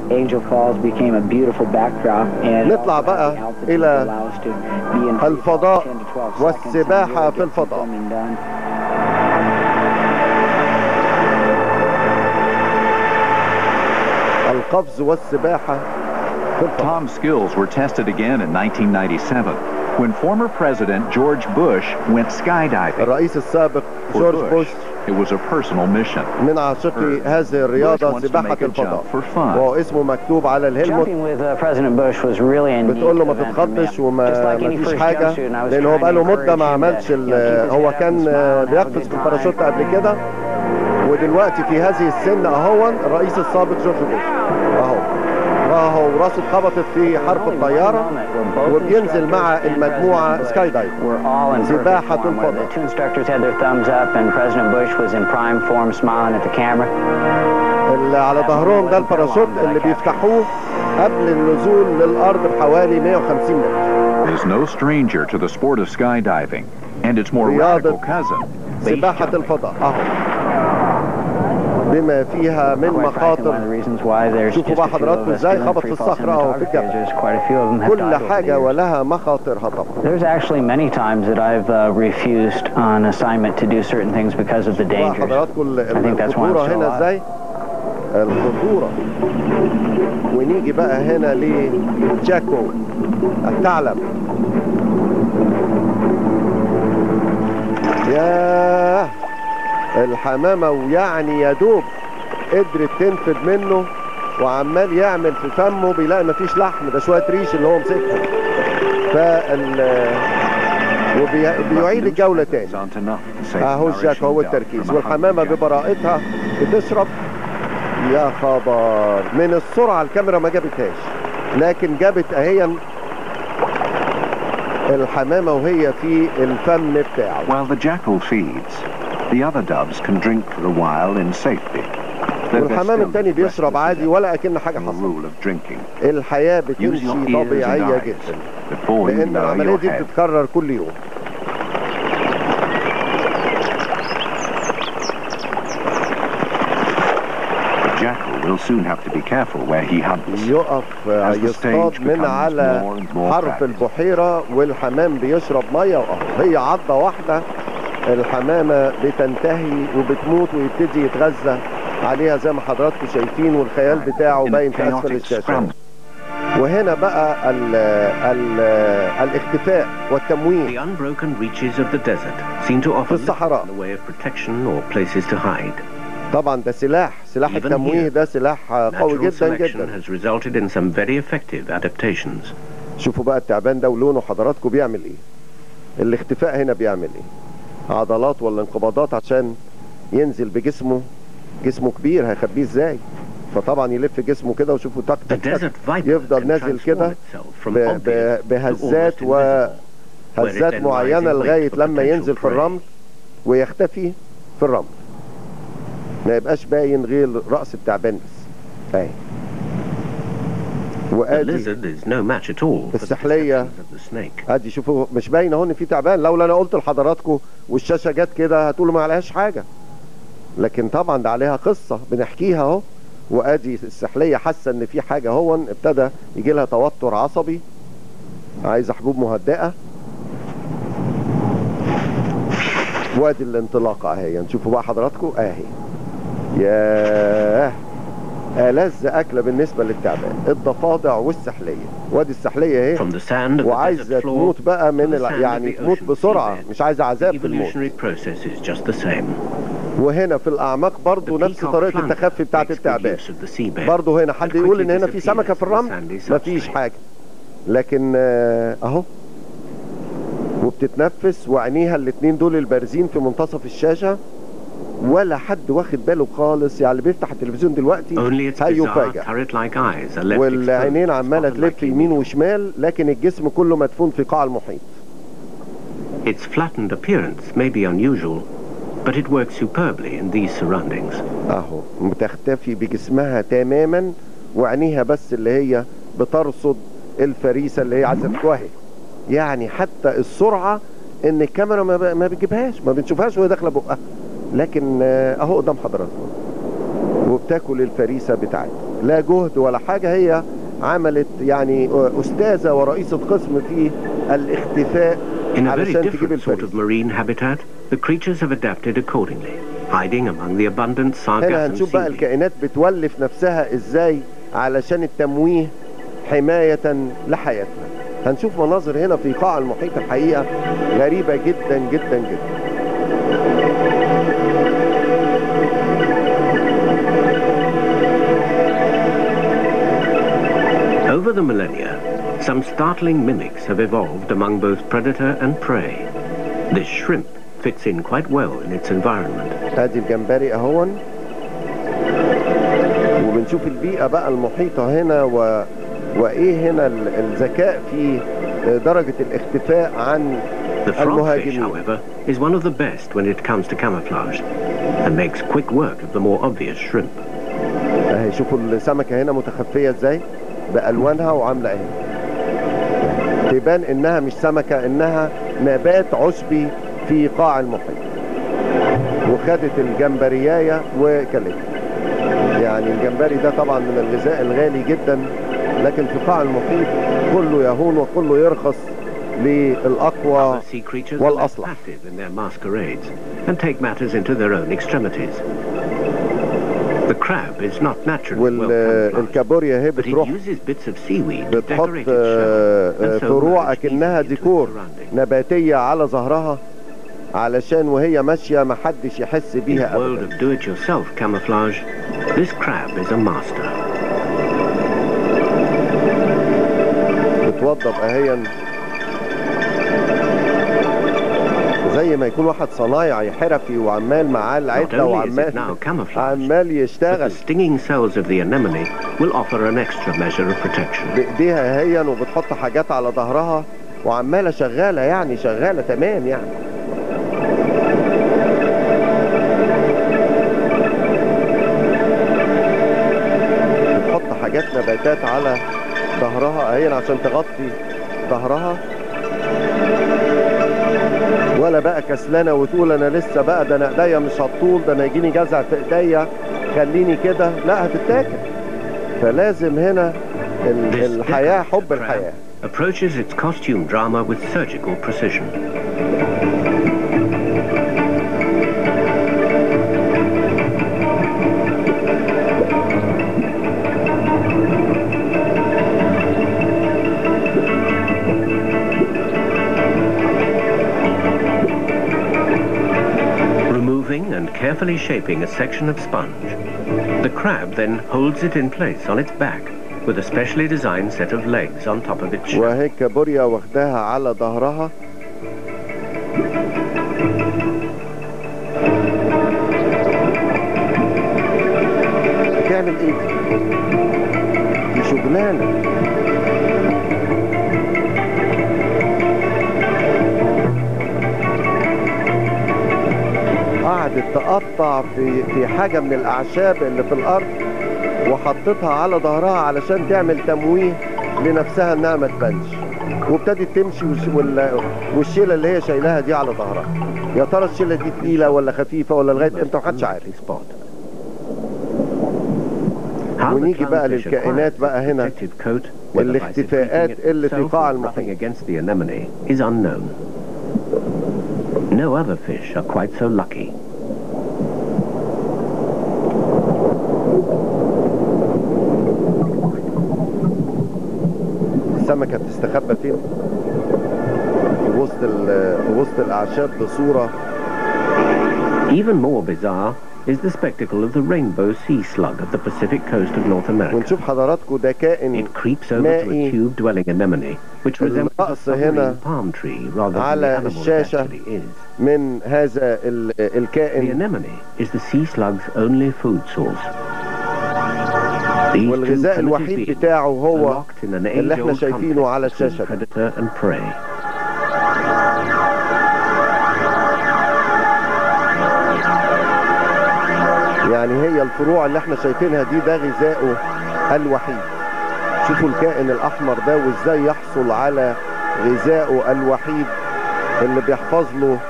Angel Falls became a beautiful backdrop and نطلع بقى إلى الفضاء والسباحة في الفضاء. القفز والسباحة في الفضاء Tom's skills were tested again in 1997 when former President George Bush went skydiving. الرئيس السابق For جورج Bush, بوش it was a personal mission. من عاشقي هذه الرياضة سباحة الفضاء وهو اسمه مكتوب على الهلمت Jumping with uh, President Bush was really a neat بتقول له ما event for me. تتخضش Just وما like ما any فيش first حاجة jumpsuit, and I was لأن هو trying to بقاله مدة encourage ما him عملش that, you know, keep ال- his هو head up كان and smile and have a بيقفز good في time. الباراشوت قبل كده ودلوقتي في هذه السن اهو الرئيس السابق جورج بوش اهو اهو وراسه اتخبطت في حرف الطيارة وبينزل مع المجموعة سكاي دايف We're all in perfect سباحة form, where الفضاء. the two instructors had their thumbs up and President Bush was in prime form smiling at the camera. اللي على ظهرهم ده الباراشوت اللي بيفتحوه قبل النزول للأرض بحوالي 150 متر Is no stranger to the sport of skydiving and its more رياضة radical cousin, base سباحة jumping. الفضاء اهو بما فيها من Quite frankly, one of the مخاطر reasons why there's شوفوا just بقى a few of حضراتكم us ازاي doing خبط في free fall الصخرة أهو في cinematography. الجبل. There's quite a few of them have كل died over the حاجة years. ولها مخاطرها طبعا There's actually many times that I've uh, refused on assignment to do certain things because of the بقى dangers. حضراتكم ال- I think that's why I'm الخطورة still هنا alive. ازاي الخطورة ونيجي بقى هنا لجاكو الثعلب ياه الحمامة ويعني يا دوب قدرت تنفد منه وعمال يعمل في فمه بيلاقي مفيش لحم ده شوية ريش اللي هو مسكها فال وبيعيد الجولة تاني On to nothing, safe, اهو الجاك nourishing هو dove التركيز from a والحمامة hunting jacket. ببراءتها بتشرب يا خبر من السرعة الكاميرا ما جابتهاش لكن جابت اهي الحمامة وهي في الفم بتاعه While the jackal feeds, the other doves can drink for a while in safety. Though they're والحمام still التاني as بيشرب restless عادي as ولا اكن حاجة ever. The حصلت rule of drinking. الحياة Use your بتمشي ears and طبيعية eyes جدا before you لان lower العملية your دي head. بتتكرر كل يوم The jackal will soon have to be careful where he hunts. يقف As the يصطاد stage من becomes على more and more حرف practiced. البحيرة والحمام بيشرب مية واهو هي عضة واحدة الحمامة بتنتهي وبتموت ويبتدي يتغذى عليها زي ما حضراتكم شايفين والخيال بتاعه In باين في اسفل chaotic الشاشة scramble. وهنا بقى ال ال الاختفاء والتمويه The unbroken reaches of the desert seem to offer في الصحراء. little in the way of protection or places to hide. طبعا ده سلاح سلاح Even التمويه here, ده سلاح قوي Natural جدا selection جدا has resulted in some very effective adaptations. شوفوا بقى التعبان ده ولونه حضراتكم بيعمل ايه الاختفاء هنا بيعمل ايه عضلات ولا انقباضات عشان ينزل بجسمه جسمه كبير هيخبيه ازاي فطبعا يلف جسمه كده وشوفوا تك The تك تك desert viper يفضل can نازل transform كده itself from ب- ب- obvious to بهزات almost invisible. وهزات then معينة lies in wait لغاية for لما potential ينزل في prey. الرمل ويختفي في الرمل ما يبقاش باين غير رأس التعبان بس اهي The وادي lizard is no match at all for the السحلية. deceptions of the snake. ادي شوفوا مش باين اهو ان في تعبان لولا انا قلت لحضراتكم والشاشه جت كده هتقولوا ما عليهاش حاجه لكن طبعا ده عليها قصه بنحكيها اهو وادي السحليه حاسه ان في حاجه هو ابتدى يجي لها توتر عصبي عايزه حبوب مهدئه وادي الانطلاقه اهي نشوفوا بقى حضراتكم اهي ياه ألذ أكلة بالنسبة للتعبان الضفادع والسحلية وادي السحلية اهي From the sand of the وعايزة desert floor تموت بقى من to the ال... sand of يعني the تموت ocean بسرعة seabed. مش عايزة The عذاب في الموت evolutionary process is just the same. وهنا في الأعماق برضو The نفس peacock طريقة flounder التخفي بتاعت makes good التعبان use of the seabed. برضو هنا حد and يقول ان quickly هنا في سمكة في disappears in the الرمل sandy مفيش substrate. حاجة لكن آه، اهو وبتتنفس وعينيها الاتنين دول البارزين في منتصف الشاشة ولا حد واخد باله خالص يعني اللي بيفتح التلفزيون دلوقتي Only its bizarre هيفاجئ turret-like eyes are left والعينين exposed, عمالة spotted تلف like يمين emu. وشمال لكن الجسم كله مدفون في قاع المحيط Its flattened appearance may be unusual, but it works superbly in these surroundings. اهو بتختفي بجسمها تماما وعينيها بس اللي هي بترصد الفريسة اللي هي عايزة تتوهج يعني حتى السرعة ان الكاميرا ما, ب... ما بتجيبهاش ما بنشوفهاش وهي داخلة بقها لكن آه، اهو قدام حضراتكم وبتاكل الفريسة بتاعتها لا جهد ولا حاجة هي عملت يعني أستاذة ورئيسة قسم في الاختفاء In a very علشان تجيب different sort الفريق of marine habitat, the creatures have adapted accordingly, hiding among the abundant هنا sargassum هنشوف بقى seaweed. الكائنات بتولف نفسها ازاي علشان التمويه حماية لحياتنا هنشوف مناظر هنا في قاع المحيط الحقيقة غريبة جدا جدا جدا Over the millennia, some startling mimics have evolved among both predator and prey. This shrimp fits in quite well in its environment. ادي الجمبري اهون وبنشوف البيئة بقى المحيطة هنا و... وايه هنا ال- الذكاء في درجة الاختفاء عن The frogfish, المهاجمين. however, is one of the best when it comes to camouflage and makes quick work of the more obvious shrimp. اهي شوفوا السمكة هنا متخفية ازاي بألوانها وعاملة ايه تبان انها مش سمكة انها نبات عشبي في قاع المحيط وخدت الجمبرياية وكلتها يعني الجمبري ده طبعا من الغذاء الغالي جدا لكن في قاع المحيط كله يهون وكله يرخص للأقوى Other sea creatures are less والأصلح passive in their masquerades and take matters into their own extremities. The crab is not naturally well camouflaged, والكابوريا هي but it بتروح uses bits of seaweed to بتحط decorate its آه، shell آه، and so فروع merge اكنها easily into its ديكور surroundings. نباتيه على ظهرها علشان وهي ماشيه ما حدش يحس In بيها a world ابدا of do-it-yourself camouflage, this crab is a master. بتوضب اهيا زي ما يكون واحد صنايعي حرفي وعمال معاه Not العده only is it now وعمال camouflaged, عمال but يشتغل the stinging cells of the anemone will offer an extra measure of protection. بايديها اهيا وبتحط حاجات على ظهرها وعماله شغاله يعني شغاله تمام يعني بتحط حاجات نباتات على ظهرها اهي عشان تغطي ظهرها ولا بقى كسلانه وتقول انا لسه بقى ده انا ايديا مش هتطول ده انا يجيني جزع في ايديا خليني كده لا هتتاكل فلازم هنا ال- This الحياه big حب crab الحياه approaches its costume drama with surgical precision. Removing and carefully shaping a section of sponge, the crab then holds it in place on its back with a specially designed set of legs on top of its shell. وهي الكابوريا واخداها على ظهرها بتعمل ايه دي؟ دي شغلانه قعدت تقطع في في حاجه من الاعشاب اللي في الارض وحطتها على ظهرها علشان تعمل تمويه لنفسها انها ما تبانش وابتدت تمشي والش- وال- والشيله اللي هي شايلاها دي على ظهرها يا ترى الشيله دي تقيله ولا خفيفه ولا لغايه امتى محدش عارف spot. How the ونيجي بقى clownfish للكائنات acquires بقى its هنا protective coat, whether by الاختفاءات secreting اللي في itself قاع or rubbing المحيط. against the anemone is unknown. No other fish are quite so lucky. السمكه بتستخبى فين في وسط ال- في وسط الاعشاب بصوره Even more bizarre is the spectacle of the rainbow sea slug of the Pacific coast of North America. ونشوف حضراتكم ده كائن It creeps over to a مائي tube-dwelling anemone, which resembles a الرأس هنا submarine palm tree rather than the على animal it الشاشة. actually is. من هذا ال- The الكائن anemone is the sea slug's only food source. These two والغذاء primitive الوحيد beings بتاعه are هو locked in an اللي احنا age-old شايفينه conflict على between الشاشة ده. predator and prey. يعني هي الفروع اللي احنا شايفينها دي ده غذائه الوحيد شوفوا الكائن الاحمر ده وازاي يحصل على غذائه الوحيد اللي بيحفظ له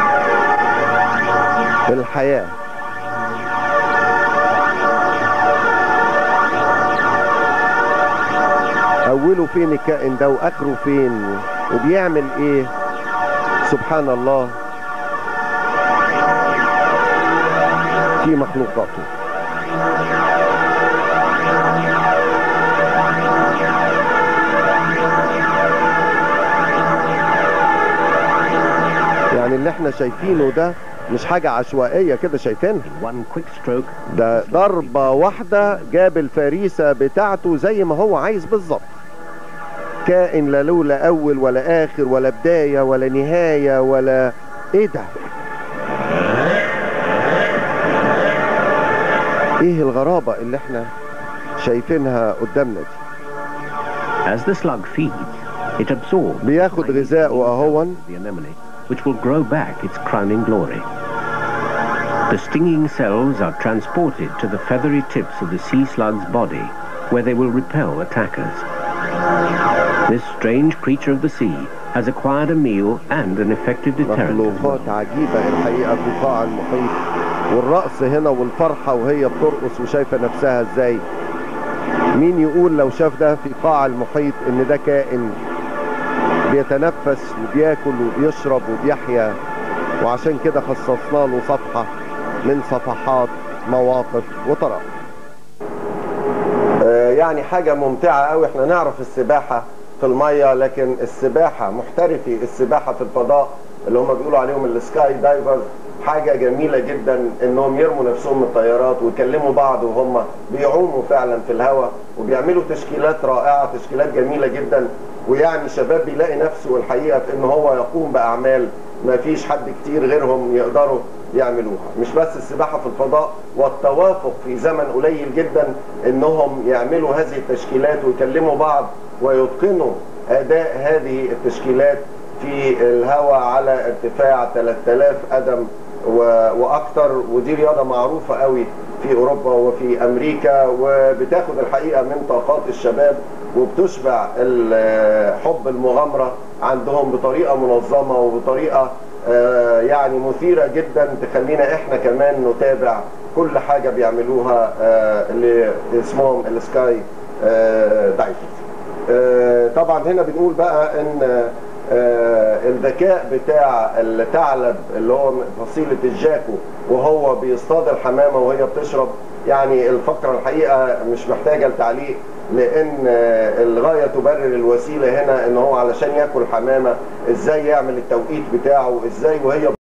الحياة اوله فين الكائن ده واخره فين وبيعمل ايه سبحان الله في مخلوقاته يعني اللي احنا شايفينه ده مش حاجة عشوائية كده شايفينها In one quick stroke, ده ضربة واحدة جاب الفريسة بتاعته زي ما هو عايز بالظبط كائن لا له لا أول ولا آخر ولا بداية ولا نهاية ولا إيه ده؟ إيه الغرابة اللي إحنا شايفينها قدامنا دي؟ as the slug feeds, it absorbs بياخد غذائه أهون the anemone, which will grow back its crowning glory. The stinging cells are transported to the feathery tips of the sea slug's body, where they will repel attackers. This strange creature of the sea has acquired a meal and an effective deterrent as مخلوقات well. عجيبة الحقيقة في قاع المحيط والرقص هنا والفرحة وهي بترقص وشايفة نفسها ازاي مين يقول لو شاف ده في قاع المحيط ان ده كائن بيتنفس وبياكل وبيشرب وبيحيا وعشان كده خصصنا له صفحة من صفحات مواقف وطرائف يعني حاجة ممتعة قوي احنا نعرف السباحة في المية لكن السباحة محترفي السباحة في الفضاء اللي هم بيقولوا عليهم السكاي دايفرز حاجة جميلة جدا انهم يرموا نفسهم من الطيارات ويكلموا بعض وهم بيعوموا فعلا في الهواء وبيعملوا تشكيلات رائعة تشكيلات جميلة جدا ويعني شباب بيلاقي نفسه الحقيقة في ان هو يقوم بأعمال ما فيش حد كتير غيرهم يقدروا يعملوها مش بس السباحة في الفضاء والتوافق في زمن قليل جدا انهم يعملوا هذه التشكيلات ويكلموا بعض ويتقنوا اداء هذه التشكيلات في الهواء على ارتفاع 3000 قدم و- واكتر ودي رياضه معروفه قوي في اوروبا وفي امريكا وبتاخد الحقيقه من طاقات الشباب وبتشبع ال- حب المغامره عندهم بطريقه منظمه وبطريقه آه، يعني مثيره جدا تخلينا احنا كمان نتابع كل حاجه بيعملوها آه، اللي اسمهم السكاي آه، دايفرز آه، طبعا هنا بنقول بقى ان آه، الذكاء بتاع الثعلب اللي هو فصيلة الجاكو وهو بيصطاد الحمامة وهي بتشرب يعني الفقرة الحقيقة مش محتاجة لتعليق لان آه، الغاية تبرر الوسيلة هنا ان هو علشان ياكل حمامة ازاي يعمل التوقيت بتاعه ازاي وهي